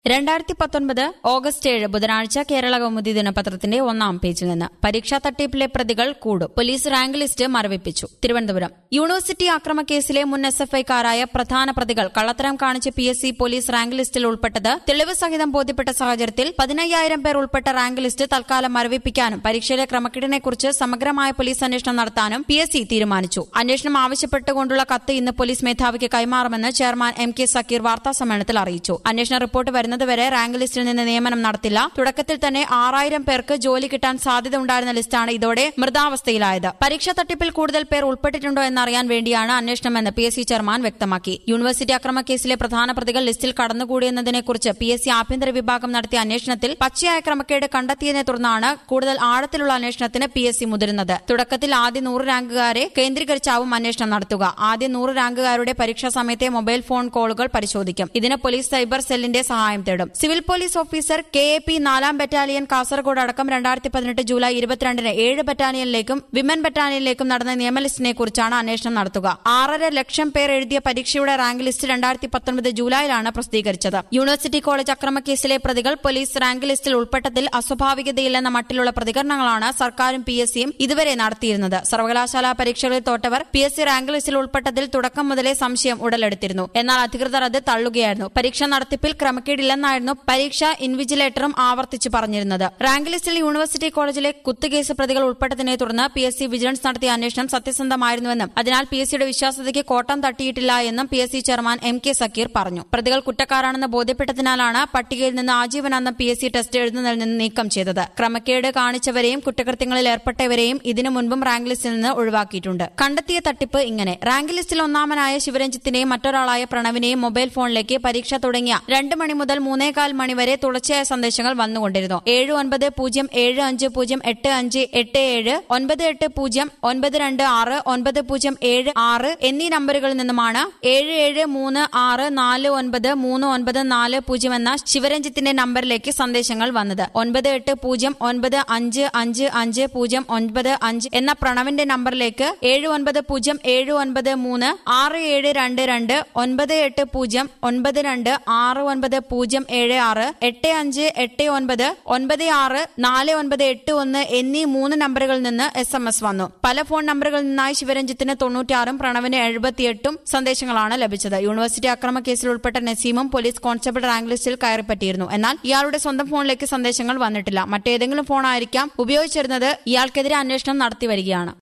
രണ്ടായിരത്തി പത്തൊൻപത് ഓഗസ്റ്റ് ഏഴ് ബുധനാഴ്ച കേരള കൗമുദി ദിനപത്രത്തിന്റെ ഒന്നാം പേജിൽ നിന്ന് പരീക്ഷാ തട്ടിപ്പിലെ പ്രതികൾ കൂടും പോലീസ് റാങ്ക് ലിസ്റ്റ് മരവിപ്പിച്ചു തിരുവനന്തപുരം യൂണിവേഴ്സിറ്റി ആക്രമക്കേസിലെ മുൻ എസ് എഫ് ഐക്കാരായ പ്രധാന പ്രതികൾ കള്ളത്തരം കാണിച്ച് P S C police rank ലിസ്റ്റിൽ ഉൾപ്പെട്ടത് തെളിവ് സഹിതം ബോധ്യപ്പെട്ട സാഹചര്യത്തിൽ പതിനയ്യായിരം പേർ ഉൾപ്പെട്ട റാങ്ക് ലിസ്റ്റ് തൽക്കാലം മരവിപ്പിക്കാനും പരീക്ഷയിലെ ക്രമക്കേടിനെക്കുറിച്ച് സമഗ്രമായ പോലീസ് അന്വേഷണം നടത്താനും പി എസ് സി തീരുമാനിച്ചു അന്വേഷണം ആവശ്യപ്പെട്ടുകൊണ്ടുള്ള കത്ത് ഇന്ന് പോലീസ് മേധാവിക്ക് കൈമാറുമെന്ന് ചെയർമാൻ എം കെ സക്കീർ വാർത്താസമ്മേളനത്തിൽ അറിയിച്ചു അന്വേഷണ റിപ്പോർട്ട് വരുന്നതുവരെ റാങ്ക് ലിസ്റ്റിൽ നിന്ന് നിയമനം നടത്തില്ല തുടക്കത്തിൽ തന്നെ ആറായിരം പേർക്ക് ജോലി കിട്ടാൻ സാധ്യത ഉണ്ടായിരുന്ന ലിസ്റ്റാണ് ഇതോടെ മൃതാവസ്ഥയിലായത് പരീക്ഷാ തട്ടിപ്പിൽ കൂടുതൽ പേർ ഉൾപ്പെട്ടിട്ടുണ്ടോ എന്നറിയാൻ വേണ്ടിയാണ് അന്വേഷണമെന്ന് പി എസ് സി ചെയർമാൻ വ്യക്തമാക്കി യൂണിവേഴ്സിറ്റി അക്രമക്കേസിലെ പ്രധാന പ്രതികൾ ലിസ്റ്റിൽ കടന്നുകൂടിയെന്നതിനെക്കുറിച്ച് പി എസ് സി ആഭ്യന്തര വിഭാഗം നടത്തിയ അന്വേഷണത്തിൽ പച്ചയായ ക്രമക്കേട് കണ്ടെത്തിയതിനെ തുടർന്നാണ് കൂടുതൽ ആഴത്തിലുള്ള അന്വേഷണത്തിന് പി എസ് സി മുതിരുന്നത് തുടക്കത്തിൽ ആദ്യ നൂറ് റാങ്കുകാരെ കേന്ദ്രീകരിച്ചാവും അന്വേഷണം നടത്തുക ആദ്യ നൂറ് റാങ്കുകാരുടെ പരീക്ഷാ സമയത്തെ മൊബൈൽ ഫോൺ കോളുകൾ പരിശോധിക്കും ഇതിന് പോലീസ് സൈബർ സെല്ലിന്റെ സഹായം തേടും civil police officer K A P നാലാം ബറ്റാലിയൻ കാസർഗോഡ് അടക്കം രണ്ടായിരത്തി പതിനെട്ട് ജൂലൈ ഇരുപത്തിരണ്ടിന് ഏഴ് ബറ്റാലിയനിലേക്കും വിമൻ ബറ്റാലിയനിലേക്കും നടന്ന നിയമലിസ്റ്റിനെ കുറിച്ചാണ് അന്വേഷണം നടത്തുക ആറര ലക്ഷം പേർ എഴുതിയ പരീക്ഷയുടെ റാങ്ക് ലിസ്റ്റ് രണ്ടായിരത്തി പത്തൊൻപത് ജൂലൈയിലാണ് പ്രസിദ്ധീകരിച്ചത് യൂണിവേഴ്സിറ്റി കോളേജ് അക്രമക്കേസിലെ പ്രതികൾ പോലീസ് റാങ്ക് ലിസ്റ്റിൽ ഉൾപ്പെട്ടതിൽ അസ്വാഭാവികതയില്ലെന്ന മട്ടിലുള്ള പ്രതികരണങ്ങളാണ് സർക്കാരും പി എസ് സിയും ഇതുവരെ നടത്തിയിരുന്നത് സർവകലാശാല പരീക്ഷകളിൽ തോറ്റവർ പി എസ് സി റാങ്ക് ലിസ്റ്റിൽ ഉൾപ്പെട്ടതിൽ തുടക്കം മുതലേ സംശയം ഉടലെടുത്തിരുന്നു എന്നാൽ അധികൃതർ അത് തള്ളുകയായിരുന്നു പരീക്ഷാ നടത്തിപ്പിൽ ക്രമക്കേടില്ലെന്നായിരുന്നു പരീക്ഷാ ഇൻവിജിലേറ്ററും ആവർത്തിച്ചു പറഞ്ഞിരുന്നത് റാങ്ക് ലിസ്റ്റിൽ യൂണിവേഴ്സിറ്റി കോളേജിലെ കുത്തുകേസ് പ്രതികൾ ഉൾപ്പെട്ടതിനെ തുടർന്ന് പി എസ് സി വിജിലൻസ് നടത്തിയ അന്വേഷണം സത്യസന്ധമായിരുന്നുവെന്നും അതിനാൽ പി എസ് സിയുടെ വിശ്വാസ്യതയ്ക്ക് കോട്ടം തട്ടിയിട്ടില്ല എന്നും P S C chairman M K Zakir പറഞ്ഞു പ്രതികൾ കുറ്റക്കാരാണെന്ന് ബോധ്യപ്പെട്ടതിനാലാണ് പട്ടികയിൽ നിന്ന് ആജീവനാന്തം പി എസ് സി ടെസ്റ്റ് എഴുതുന്നതിൽ നിന്ന് നീക്കം ചെയ്തത് ക്രമക്കേട് കാണിച്ചവരെയും കുറ്റകൃത്യങ്ങളിൽ ഏർപ്പെട്ടവരെയും ഇതിനു മുൻപും റാങ്ക് ലിസ്റ്റിൽ നിന്ന് ഒഴിവാക്കിയിട്ടുണ്ട് കണ്ടെത്തിയ തട്ടിപ്പ് ഇങ്ങനെ റാങ്ക് ലിസ്റ്റിൽ ഒന്നാമനായ ശിവരഞ്ജിത്തിനെയും മറ്റൊരാളായ പ്രണവിനെയും മൊബൈൽ ഫോണിലേക്ക് പരീക്ഷ തുടങ്ങിയ രണ്ട് മണി മുതൽ മൂന്നേകാൽ മണി വരെ തുടർച്ചയായ സന്ദേശങ്ങൾ വന്നുകൊണ്ടിരുന്നു ഏഴ് ഒൻപത് പൂജ്യം ഏഴ് അഞ്ച് പൂജ്യം എട്ട് അഞ്ച് എട്ട് ഏഴ് ഒൻപത് എട്ട് പൂജ്യം ഒൻപത് രണ്ട് ആറ് ഒൻപത് പൂജ്യം ഏഴ് ആറ് എന്നീ നമ്പറുകളിൽ നിന്നുമാണ് ഏഴ് ഏഴ് മൂന്ന് ആറ് നാല് ഒൻപത് മൂന്ന് ഒൻപത് നാല് പൂജ്യം എന്ന ശിവരഞ്ജിത്തിന്റെ നമ്പറിലേക്ക് സന്ദേശങ്ങൾ വന്നത് ഒൻപത് എട്ട് പൂജ്യം ഒൻപത് അഞ്ച് അഞ്ച് അഞ്ച് പൂജ്യം ഒൻപത് അഞ്ച് എന്ന പ്രണവിന്റെ നമ്പറിലേക്ക് ഏഴ് ഒൻപത് പൂജ്യം ഏഴ് ഒൻപത് മൂന്ന് ആറ് ഏഴ് രണ്ട് രണ്ട് ഒൻപത് എട്ട് പൂജ്യം ഒൻപത് രണ്ട് ആറ് ഒൻപത് പൂജ്യം ഏഴ് ആറ് എട്ട് അഞ്ച് എട്ട് ഒൻപത് ഒൻപത് ആറ് നാല് ഒൻപത് എട്ട് ഒന്ന് എന്നീ മൂന്ന് നമ്പറുകളിൽ നിന്ന് എസ് എം എസ് വന്നു പല ഫോൺ നമ്പറുകളിൽ നിന്നായി ശിവരഞ്ജിത്തിന് തൊണ്ണൂറ്റിയാറും പ്രണവിന് എഴുപത്തിയെട്ടും സന്ദേശങ്ങളാണ് ലഭിച്ചത് യൂണിവേഴ്സിറ്റി അക്രമ കേസിൽ ഉൾപ്പെട്ട നസീമും പോലീസ് കോൺസ്റ്റബിൾ റാങ്ക് ലിസ്റ്റിൽ കയറിപ്പറ്റിയിരുന്നു എന്നാൽ ഇയാളുടെ സ്വന്തം ഫോണിലേക്ക് സന്ദേശങ്ങൾ വന്നിട്ടില്ല മറ്റേതെങ്കിലും ഫോണായിരിക്കാം ഉപയോഗിച്ചിരുന്നത് ഇയാൾക്കെതിരെ അന്വേഷണം നടത്തി വരികയാണ്